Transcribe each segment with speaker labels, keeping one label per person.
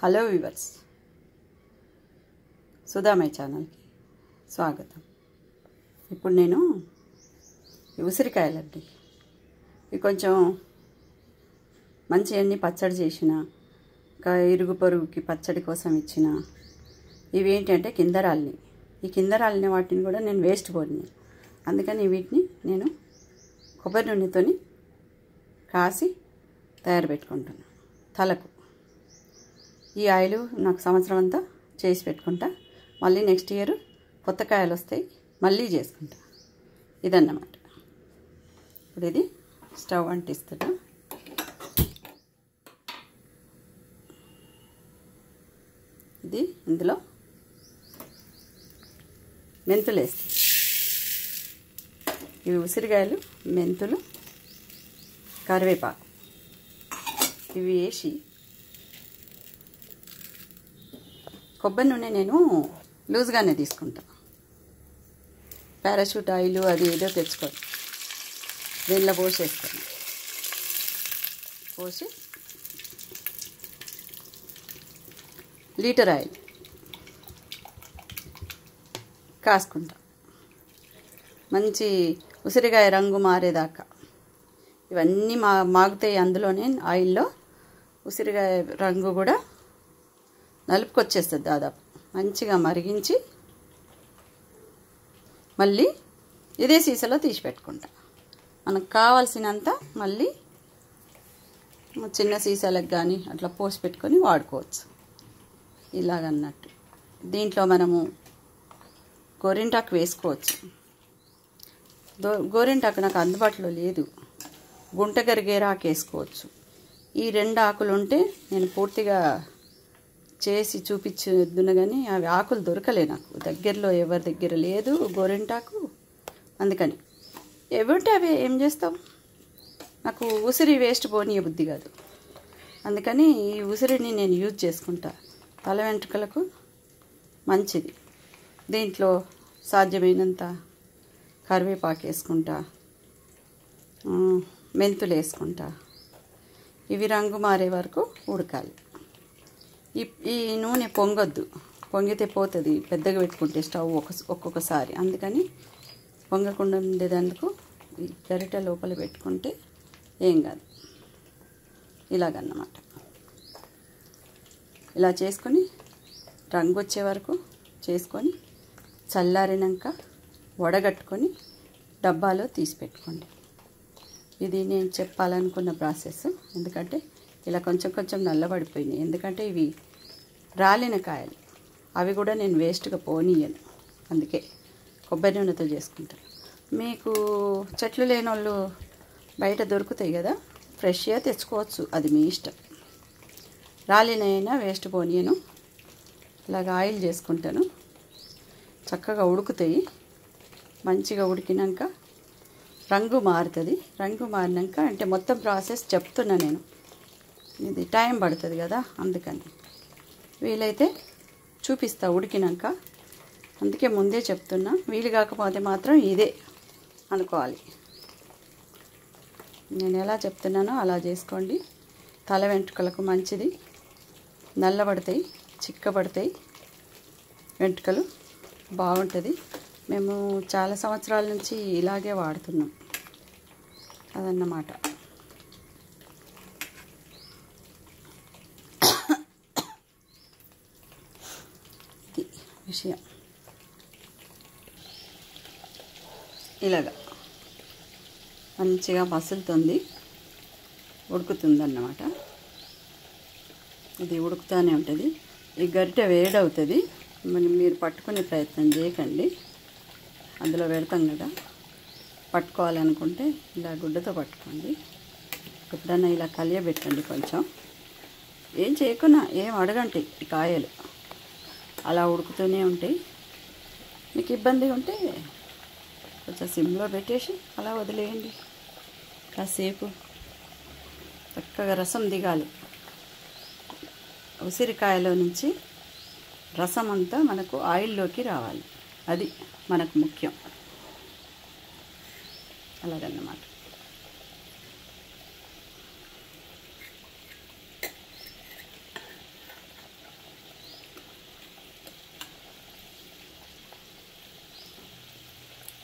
Speaker 1: hello viewers Sudhamayya ఛానల్కి స్వాగతం ఇప్పుడు నేను ఈ ఉసిరికాయలండి ఇవి కొంచెం మంచి అన్ని పచ్చడి చేసిన ఇంకా ఇరుగు పొరుగుకి పచ్చడి కోసం ఇచ్చిన ఇవి ఏంటంటే కిందరాలని ఈ కిందరాలని వాటిని కూడా నేను వేస్ట్ పోని అందుకని వీటిని నేను కొబ్బరి నూనెతోని కాసి తయారు పెట్టుకుంటున్నాను తలకు ఈ ఆయిల్ నాకు సంవత్సరం అంతా చేసి పెట్టుకుంటా మళ్ళీ నెక్స్ట్ ఇయర్ కొత్త కాయలు వస్తాయి మళ్ళీ చేసుకుంటా ఇదన్నమాట ఇప్పుడు ఇది స్టవ్ అంటిస్తున్నా ఇది ఇందులో మెంతులు వేస్తాయి ఇవి ఉసిరికాయలు మెంతులు కరివేపాకు ఇవి వేసి కొబ్బరి నూనె నేను లూజ్గానే తీసుకుంటా పారాషూట్ ఆయిల్ అది ఏదో తెచ్చుకోండి దీనిలో పోసేస్తాను పోసి లీటర్ ఆయిల్ కాసుకుంటా మంచి ఉసిరికాయ రంగు మారేదాకా ఇవన్నీ మా మాగుతాయి అందులోనే ఆయిల్లో ఉసిరికాయ రంగు కూడా నలుపుకొచ్చేస్తుంది దాదాపు మంచిగా మరిగించి మళ్ళీ ఇదే సీసాలో తీసి పెట్టుకుంటా మనకు కావాల్సినంత మళ్ళీ చిన్న సీసాలకు కానీ అట్లా పోసి పెట్టుకొని వాడుకోవచ్చు ఇలాగన్నట్టు దీంట్లో మనము గోరింటాకు వేసుకోవచ్చు దో గోరింటాకు నాకు అందుబాటులో లేదు గుంట గరిగేరాకు వేసుకోవచ్చు ఈ రెండు ఆకులు ఉంటే నేను పూర్తిగా చేసి చూపించుదును కానీ అవి ఆకులు దొరకలే నాకు దగ్గరలో ఎవరి దగ్గర లేదు గోరింటాకు అందుకని ఎవరిటే అవి ఏం చేస్తాం నాకు ఉసిరి వేస్ట్ పోనీయ బుద్ధి కాదు అందుకని ఈ ఉసిరిని నేను యూజ్ చేసుకుంటా తల వెంట్రుకలకు మంచిది దీంట్లో సాధ్యమైనంత కరివేపాకు వేసుకుంటా మెంతులు వేసుకుంటా ఇవి రంగు మారే వరకు ఉడకాలి ఈ ఈ నూనె పొంగొద్దు పొంగితే పోతుంది పెద్దగా పెట్టుకుంటే స్టవ్ ఒక ఒక్కొక్కసారి అందుకని పొంగకుండా ఉండేదందుకు ఈ గరిటె లోపల పెట్టుకుంటే ఏం కాదు ఇలాగన్నమాట ఇలా చేసుకొని రంగు వచ్చే వరకు చేసుకొని చల్లారినాక వడగట్టుకొని డబ్బాలో తీసి పెట్టుకోండి ఇది నేను చెప్పాలనుకున్న ప్రాసెస్ ఎందుకంటే ఇలా కొంచెం కొంచెం నల్లబడిపోయినాయి ఎందుకంటే ఇవి రాలిన కాయలు అవి కూడా నేను వేస్ట్గా పోనీయను అందుకే కొబ్బరి నూనెతో చేసుకుంటాను మీకు చెట్లు లేని వాళ్ళు బయట దొరుకుతాయి కదా ఫ్రెష్గా తెచ్చుకోవచ్చు అది మీ ఇష్టం రాలినైనా వేస్ట్ పోనీయను ఇలాగ ఆయిల్ చేసుకుంటాను చక్కగా ఉడుకుతాయి మంచిగా ఉడికినాక రంగు మారుతుంది రంగు మారినాక అంటే మొత్తం ప్రాసెస్ చెప్తున్నా నేను ఇది టైం పడుతుంది కదా అందుకని వీలైతే చూపిస్తా ఉడికినాక అందుకే ముందే చెప్తున్నా వీలు కాకపోతే మాత్రం ఇదే అనుకోవాలి నేను ఎలా చెప్తున్నానో అలా చేసుకోండి తల వెంట్రుకలకు మంచిది నల్లబడతాయి చిక్కబడతాయి వెంట్రుకలు బాగుంటుంది మేము చాలా సంవత్సరాల నుంచి ఇలాగే వాడుతున్నాం అదన్నమాట ఇది విషయం ఇలాగా మంచిగా మసులుతుంది ఉడుకుతుందన్నమాట ఇది ఉడుకుతూనే ఉంటుంది ఈ గరిటె వేడవుతుంది మరి మీరు పట్టుకునే ప్రయత్నం చేయకండి అందులో పెడతాం కదా పట్టుకోవాలనుకుంటే ఇలా గుడ్డతో పట్టుకోండి ఎప్పుడన్నా ఇలా కలియబెట్టండి కొంచెం ఏం చేయకున్నా ఏం అడగండి ఈ కాయలు అలా ఉడుకుతూనే ఉంటాయి మీకు ఇబ్బందిగా ఉంటే కొంచెం సిమ్లో పెట్టేసి అలా వదిలేయండి కాసేపు చక్కగా రసం దిగాలి ఉసిరికాయలో నుంచి రసం అంతా మనకు ఆయిల్లోకి రావాలి అది మనకు ముఖ్యం అలాగన్నమాట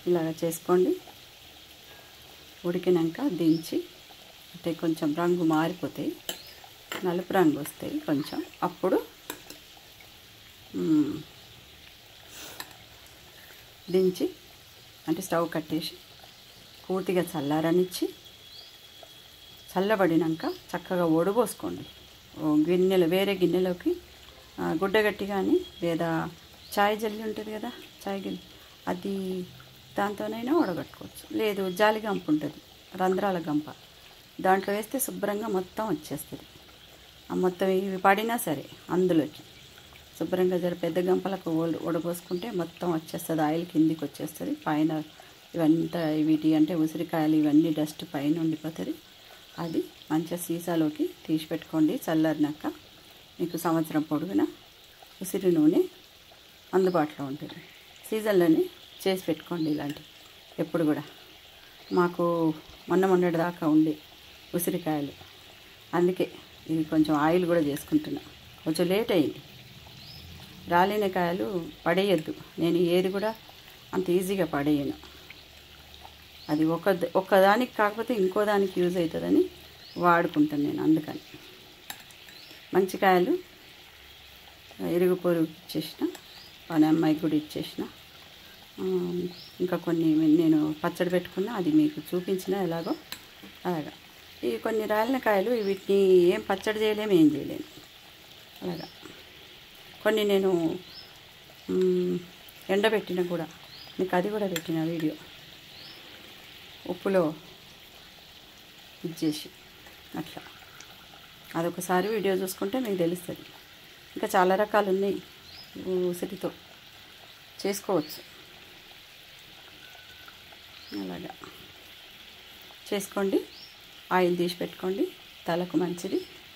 Speaker 1: ఇలాగ చేసుకోండి ఉడికినాక దించి అంటే కొంచెం రంగు మారిపోతాయి నలుపు రంగు వస్తాయి కొంచెం అప్పుడు మ్, దించి అంటే స్టవ్ కట్టేసి పూర్తిగా చల్లారనిచ్చి చల్లబడినాక చక్కగా ఒడబోసుకోండి ఓ గిన్నెలు వేరే గిన్నెలోకి ఆ, గుడ్డగట్టి కానీ లేదా చాయ్ జల్లి ఉంటుంది కదా చాయ్ గిన్నె అది దాంతోనైనా వడగట్టుకోవచ్చు లేదు జాలి గంప ఉంటుంది రంధ్రాల గంప దాంట్లో వేస్తే శుభ్రంగా మొత్తం వచ్చేస్తుంది ఆ మొత్తం ఇవి పడినా సరే అందులోకి శుభ్రంగా జర పెద్ద గంపలకు ఓడ- వడపోసుకుంటే మొత్తం వచ్చేస్తుంది ఆయిల్ కిందికి వచ్చేస్తుంది పైన ఇవంతా వీటి అంటే ఉసిరికాయలు ఇవన్నీ డస్ట్ పైన ఉండిపోతుంది అది మంచిగా సీసాలోకి తీసి పెట్టుకోండి చల్లారినాక మీకు సంవత్సరం పొడుగున ఉసిరి నూనె అందుబాటులో ఉంటుంది సీజన్లోనే చేసి పెట్టుకోండి ఇలాంటివి ఎప్పుడు కూడా మాకు మొన్న మొన్నటి దాకా ఉండి ఉసిరికాయలు అందుకే ఇది కొంచెం ఆయిల్ కూడా చేసుకుంటున్నా కొంచెం లేట్ అయింది రాలిన కాయలు పడేయద్దు నేను ఏది కూడా అంత ఈజీగా పడేయను అది ఒక ఒక్కదానికి కాకపోతే ఇంకో దానికి యూజ్ అవుతుందని వాడుకుంటాను నేను అందుకని మంచి కాయలు ఇరుగు పొరుగు ఇచ్చేసిన పని అమ్మాయికి కూడా ఇచ్చేసిన ఆ, ఇంకా కొన్ని నేను పచ్చడి పెట్టుకున్నా అది మీకు చూపించిన ఎలాగో అలాగా ఈ కొన్ని రాలిన కాయలు వీటిని ఏం పచ్చడి చేయలేము ఏం చేయలేము అలాగా కొన్ని నేను మ్, ఎండబెట్టిన కూడా మీకు అది కూడా పెట్టిన వీడియో ఉప్పులో ఇచ్చేసి అట్లా అదొకసారి వీడియో చూసుకుంటే మీకు తెలుస్తుంది ఇంకా చాలా రకాలు ఉన్నాయి ఉసిరితో చేసుకోవచ్చు అలాగా చేసుకోండి ఆయిల్ తీసి పెట్టుకోండి తలకు మంచిది